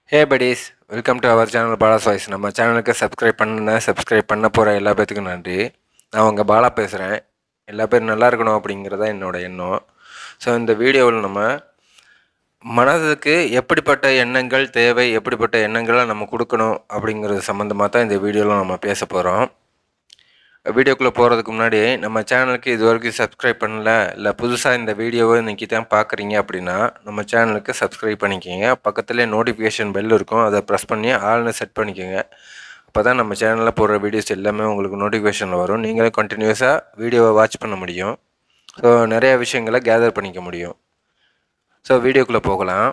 hey buddies welcome to our channel Bala's voice நம்ம சேனலுக்கு subscribe பண்ண சப்ஸ்கிரைப் பண்ண போகிற எல்லா பேத்துக்கும் நன்றி நான் உங்கள் பாலா பேசுகிறேன் எல்லா பேரும் நல்லா இருக்கணும் அப்படிங்கிறதா என்னோட எண்ணம் ஸோ இந்த வீடியோவில் நம்ம மனதுக்கு எப்படிப்பட்ட எண்ணங்கள் தேவை எப்படிப்பட்ட எண்ணங்களை நம்ம கொடுக்கணும் அப்படிங்கிறது சம்மந்தமாக தான் இந்த வீடியோவில் நம்ம பேச போகிறோம் வீடியோக்குள்ளே போகிறதுக்கு முன்னாடி நம்ம சேனலுக்கு இது வரைக்கும் சப்ஸ்கிரைப் பண்ணல இல்லை புதுசாக இந்த வீடியோவை இன்றைக்கி தான் பார்க்குறீங்க அப்படின்னா நம்ம சேனலுக்கு சப்ஸ்கிரைப் பண்ணிக்கோங்க பக்கத்துலேயே நோட்டிஃபிகேஷன் பெல் இருக்கும் அதை ப்ரெஸ் பண்ணி ஆள்னு செட் பண்ணிக்கோங்க அப்போ தான் நம்ம சேனலில் போடுற வீடியோஸ் எல்லாமே உங்களுக்கு நோட்டிஃபிகேஷனில் வரும் நீங்களே கண்டினியூஸாக வீடியோவை வாட்ச் பண்ண முடியும் ஸோ நிறைய விஷயங்களை கேதர் பண்ணிக்க முடியும் ஸோ வீடியோக்குள்ளே போகலாம்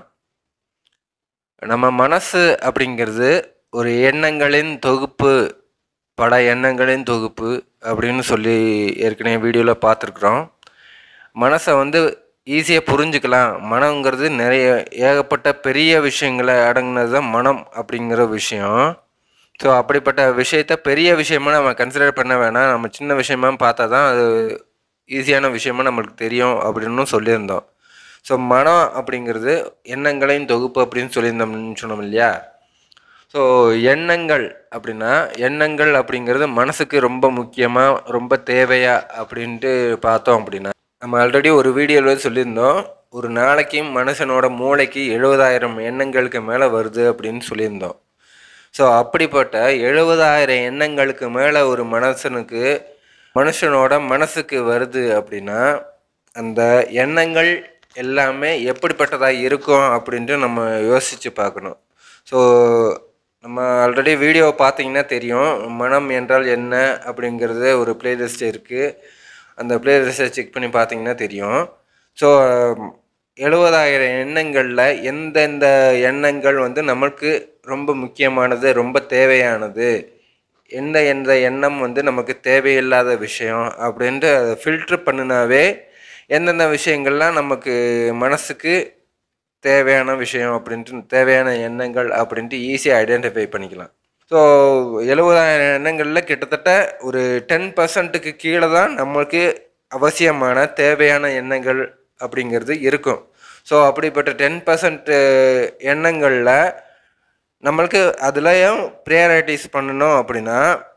நம்ம மனசு அப்படிங்கிறது ஒரு எண்ணங்களின் தொகுப்பு பல எண்ணங்களின் தொகுப்பு அப்படின்னு சொல்லி ஏற்கனவே வீடியோவில் பார்த்துருக்குறோம் மனசை வந்து ஈஸியாக புரிஞ்சுக்கலாம் மனங்கிறது நிறைய ஏகப்பட்ட பெரிய விஷயங்களை அடங்கினது தான் மனம் அப்படிங்கிற விஷயம் ஸோ அப்படிப்பட்ட விஷயத்த பெரிய விஷயமா நம்ம கன்சிடர் பண்ண வேணாம் நம்ம சின்ன விஷயமா பார்த்தா தான் அது ஈஸியான விஷயமா நம்மளுக்கு தெரியும் அப்படின்னு சொல்லியிருந்தோம் ஸோ மனம் அப்படிங்கிறது எண்ணங்களின் தொகுப்பு அப்படின்னு சொல்லியிருந்தோம்னு சொன்னோம் இல்லையா ஸோ எண்ணங்கள் அப்படின்னா எண்ணங்கள் அப்படிங்கிறது மனசுக்கு ரொம்ப முக்கியமாக ரொம்ப தேவையா அப்படின்ட்டு பார்த்தோம் அப்படின்னா நம்ம ஆல்ரெடி ஒரு வீடியோவில் சொல்லியிருந்தோம் ஒரு நாளைக்கு மனுஷனோட மூளைக்கு எழுபதாயிரம் எண்ணங்களுக்கு மேலே வருது அப்படின்னு சொல்லியிருந்தோம் ஸோ அப்படிப்பட்ட எழுபதாயிரம் எண்ணங்களுக்கு மேலே ஒரு மனுஷனுக்கு மனுஷனோட மனசுக்கு வருது அப்படின்னா அந்த எண்ணங்கள் எல்லாமே எப்படிப்பட்டதாக இருக்கும் அப்படின்ட்டு நம்ம யோசித்து பார்க்கணும் ஸோ நம்ம ஆல்ரெடி வீடியோவை பார்த்தீங்கன்னா தெரியும் மனம் என்றால் என்ன அப்படிங்கிறது ஒரு பிளேலிஸ்ட் இருக்குது அந்த பிளேலிஸ்ட்டை செக் பண்ணி பார்த்தீங்கன்னா தெரியும் ஸோ எழுபதாயிரம் எண்ணங்களில் எந்தெந்த எண்ணங்கள் வந்து நமக்கு ரொம்ப முக்கியமானது ரொம்ப தேவையானது எந்த எந்த எண்ணம் வந்து நமக்கு தேவையில்லாத விஷயம் அப்படின்ட்டு அதை ஃபில்ட்ரு பண்ணினாவே எந்தெந்த விஷயங்கள்லாம் நமக்கு மனசுக்கு தேவையான விஷயம் அப்படின்ட்டு தேவையான எண்ணங்கள் அப்படின்ட்டு ஈஸியாக ஐடென்டிஃபை பண்ணிக்கலாம் ஸோ எழுபதாயிரம் எண்ணங்களில் கிட்டத்தட்ட ஒரு டென் பர்சன்ட்டுக்கு கீழே தான் நம்மளுக்கு அவசியமான தேவையான எண்ணங்கள் அப்படிங்கிறது இருக்கும் ஸோ அப்படிப்பட்ட டென் பர்சன்ட் எண்ணங்களில் நம்மளுக்கு அதுலேயும் ப்ரியாரிட்டிஸ் பண்ணணும் அப்படின்னா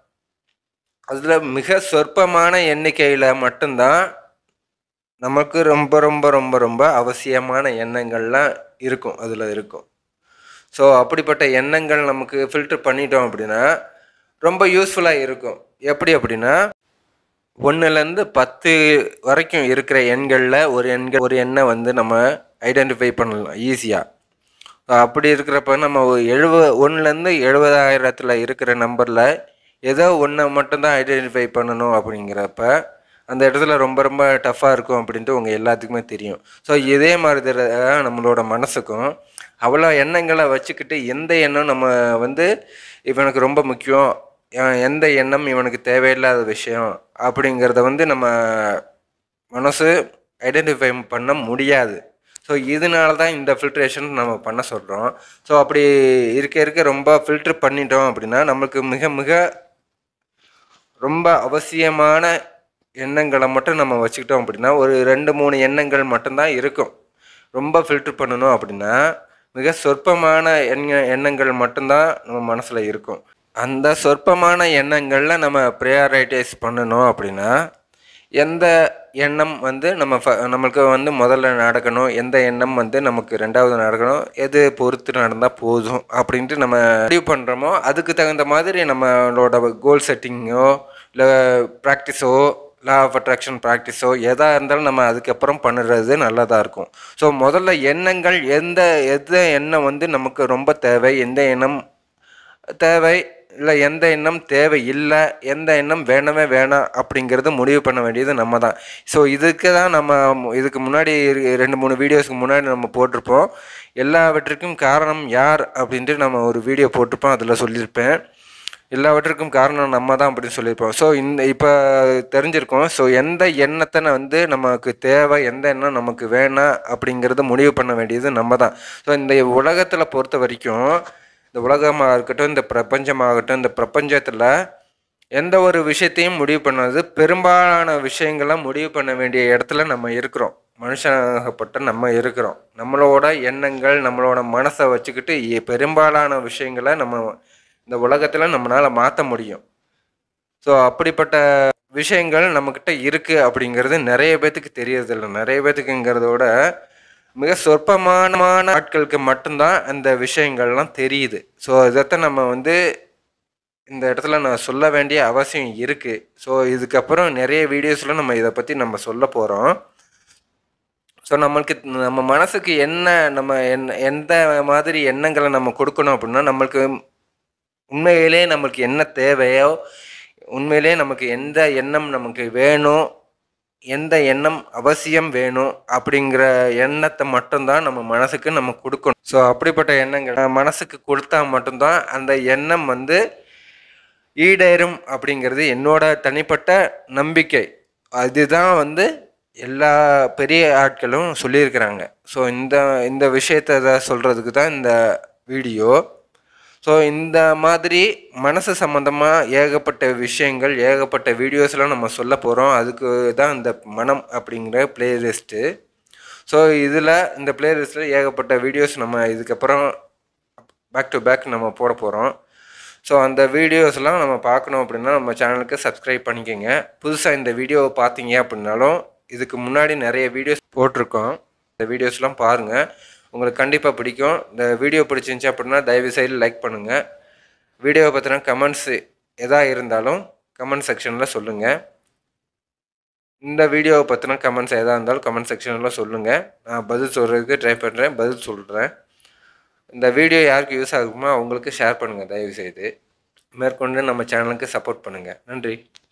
அதில் மிக சொற்பமான எண்ணிக்கையில் மட்டும்தான் நமக்கு ரொம்ப ரொம்ப ரொம்ப ரொம்ப அவசியமான எண்ணங்கள்லாம் இருக்கும் அதில் இருக்கும் ஸோ அப்படிப்பட்ட எண்ணங்கள் நமக்கு ஃபில்டர் பண்ணிட்டோம் அப்படின்னா ரொம்ப யூஸ்ஃபுல்லாக இருக்கும் எப்படி அப்படின்னா ஒன்றுலேருந்து பத்து வரைக்கும் இருக்கிற எண்களில் ஒரு எண்கள் ஒரு எண்ணை வந்து நம்ம ஐடென்டிஃபை பண்ணலாம் ஈஸியாக அப்படி இருக்கிறப்ப நம்ம எழுப ஒன்றுலேருந்து எழுபதாயிரத்தில் இருக்கிற நம்பரில் ஏதோ ஒன்றை மட்டும்தான் ஐடென்டிஃபை பண்ணணும் அப்படிங்கிறப்ப அந்த இடத்துல ரொம்ப ரொம்ப டஃப்பாக இருக்கும் அப்படின்ட்டு உங்கள் எல்லாத்துக்குமே தெரியும் ஸோ இதே மாதிரி தான் நம்மளோட மனசுக்கும் அவ்வளோ எண்ணங்களை வச்சுக்கிட்டு எந்த எண்ணம் நம்ம வந்து இவனுக்கு ரொம்ப முக்கியம் எந்த எண்ணம் இவனுக்கு தேவையில்லாத விஷயம் அப்படிங்கிறத வந்து நம்ம மனசு ஐடென்டிஃபை பண்ண முடியாது ஸோ இதனால தான் இந்த ஃபில்ட்ரேஷன் நம்ம பண்ண சொல்கிறோம் ஸோ அப்படி இருக்க இருக்க ரொம்ப ஃபில்ட்ரு பண்ணிட்டோம் அப்படின்னா நம்மளுக்கு மிக மிக ரொம்ப அவசியமான எண்ணங்களை மட்டும் நம்ம வச்சுக்கிட்டோம் அப்படின்னா ஒரு ரெண்டு மூணு எண்ணங்கள் மட்டும்தான் இருக்கும் ரொம்ப ஃபில்ட்ரு பண்ணணும் அப்படின்னா மிக சொற்பமான எண்ண எண்ணங்கள் மட்டும்தான் நம்ம மனசில் இருக்கும் அந்த சொற்பமான எண்ணங்களில் நம்ம ப்ரையாரிட்டைஸ் பண்ணணும் அப்படின்னா எந்த எண்ணம் வந்து நம்ம ஃப நம்மளுக்கு வந்து முதல்ல நடக்கணும் எந்த எண்ணம் வந்து நமக்கு ரெண்டாவது நடக்கணும் எது பொறுத்து நடந்தால் போதும் அப்படின்ட்டு நம்ம முடிவு பண்ணுறோமோ அதுக்கு தகுந்த மாதிரி நம்மளோட கோல் செட்டிங்கோ இல்லை ப்ராக்டிஸோ லா ஆஃப் அட்ராக்ஷன் ப்ராக்டிஸோ எதாக இருந்தாலும் நம்ம அதுக்கப்புறம் பண்ணுறது நல்லதாக இருக்கும் ஸோ முதல்ல எண்ணங்கள் எந்த எந்த எண்ணம் வந்து நமக்கு ரொம்ப தேவை எந்த எண்ணம் தேவை இல்லை எந்த எண்ணம் தேவை இல்லை எந்த எண்ணம் வேணவே வேணாம் அப்படிங்கிறத முடிவு பண்ண வேண்டியது நம்ம தான் ஸோ இதுக்கு தான் நம்ம இதுக்கு முன்னாடி ரெண்டு மூணு வீடியோஸ்க்கு முன்னாடி நம்ம போட்டிருப்போம் எல்லாவற்றுக்கும் காரணம் யார் அப்படின்ட்டு நம்ம ஒரு வீடியோ போட்டிருப்போம் அதில் சொல்லியிருப்பேன் எல்லாவற்றுக்கும் காரணம் நம்ம தான் அப்படின்னு சொல்லியிருப்போம் ஸோ இந்த இப்போ தெரிஞ்சிருக்கோம் ஸோ எந்த எண்ணத்தை வந்து நமக்கு தேவை எந்த எண்ணம் நமக்கு வேணாம் அப்படிங்கிறத முடிவு பண்ண வேண்டியது நம்ம தான் ஸோ இந்த உலகத்தில் பொறுத்த வரைக்கும் இந்த உலகமாக இருக்கட்டும் இந்த பிரபஞ்சமாகட்டும் இந்த பிரபஞ்சத்தில் எந்த ஒரு விஷயத்தையும் முடிவு பண்ணது பெரும்பாலான விஷயங்களை முடிவு பண்ண வேண்டிய இடத்துல நம்ம இருக்கிறோம் மனுஷனாகப்பட்ட நம்ம இருக்கிறோம் நம்மளோட எண்ணங்கள் நம்மளோட மனசை வச்சுக்கிட்டு எ- பெரும்பாலான விஷயங்களை நம்ம இந்த உலகத்தில் நம்மளால் மாற்ற முடியும் ஸோ அப்படிப்பட்ட விஷயங்கள் நம்மக்கிட்ட இருக்குது அப்படிங்கிறது நிறைய பேத்துக்கு தெரியறதில்ல நிறைய பேத்துக்குங்கிறத விட மிக சொற்பமான ஆட்களுக்கு மட்டும்தான் அந்த விஷயங்கள்லாம் தெரியுது ஸோ இதைத்தான் நம்ம வந்து இந்த இடத்துல நான் சொல்ல வேண்டிய அவசியம் இருக்குது ஸோ இதுக்கப்புறம் நிறைய வீடியோஸில் நம்ம இதை பற்றி நம்ம சொல்ல போகிறோம் ஸோ நம்மளுக்கு நம்ம மனசுக்கு என்ன நம்ம என்ன எந்த மாதிரி எண்ணங்களை நம்ம கொடுக்கணும் அப்படின்னா நம்மளுக்கு உண்மையிலே நம்மளுக்கு என்ன தேவையோ உண்மையிலே நமக்கு எந்த எண்ணம் நமக்கு வேணும் எந்த எண்ணம் அவசியம் வேணும் அப்படிங்கிற எண்ணத்தை மட்டும்தான் நம்ம மனசுக்கு நம்ம கொடுக்கணும் ஸோ அப்படிப்பட்ட எண்ணங்கள் நம்ம மனசுக்கு கொடுத்தா மட்டும்தான் அந்த எண்ணம் வந்து ஈடேறும் அப்படிங்கிறது என்னோட தனிப்பட்ட நம்பிக்கை அதுதான் வந்து எல்லா பெரிய ஆட்களும் சொல்லியிருக்கிறாங்க ஸோ இந்த இந்த விஷயத்தை சொல்கிறதுக்கு தான் இந்த வீடியோ ஸோ இந்த மாதிரி மனசு சம்மந்தமாக ஏகப்பட்ட விஷயங்கள் ஏகப்பட்ட வீடியோஸ்லாம் நம்ம சொல்ல போகிறோம் அதுக்கு தான் இந்த மனம் அப்படிங்கிற பிளேலிஸ்ட்டு ஸோ இதில் இந்த பிளேலிஸ்ட்டில் ஏகப்பட்ட வீடியோஸ் நம்ம இதுக்கப்புறம் பேக் டு பேக் நம்ம போட போகிறோம் ஸோ அந்த வீடியோஸ்லாம் நம்ம பார்க்கணும் அப்படின்னா நம்ம சேனலுக்கு சப்ஸ்கிரைப் பண்ணிக்கோங்க புதுசாக இந்த வீடியோவை பார்த்தீங்க அப்படின்னாலும் இதுக்கு முன்னாடி நிறைய வீடியோஸ் போட்டிருக்கோம் இந்த வீடியோஸ்லாம் பாருங்கள் உங்களுக்கு கண்டிப்பாக பிடிக்கும் இந்த வீடியோ பிடிச்சிருந்துச்சி அப்படின்னா தயவு செய்து லைக் பண்ணுங்கள் வீடியோவை பற்றின கமெண்ட்ஸ் எதா இருந்தாலும் கமெண்ட் செக்ஷனில் சொல்லுங்கள் இந்த வீடியோவை பற்றின கமெண்ட்ஸ் எதாக இருந்தாலும் கமெண்ட் செக்ஷனில் சொல்லுங்கள் நான் பதில் சொல்கிறதுக்கு ட்ரை பண்ணுறேன் பதில் சொல்கிறேன் இந்த வீடியோ யாருக்கு யூஸ் ஆகுமோ அவங்களுக்கு ஷேர் பண்ணுங்கள் தயவுசெய்து மேற்கொண்டு நம்ம சேனலுக்கு சப்போர்ட் பண்ணுங்கள் நன்றி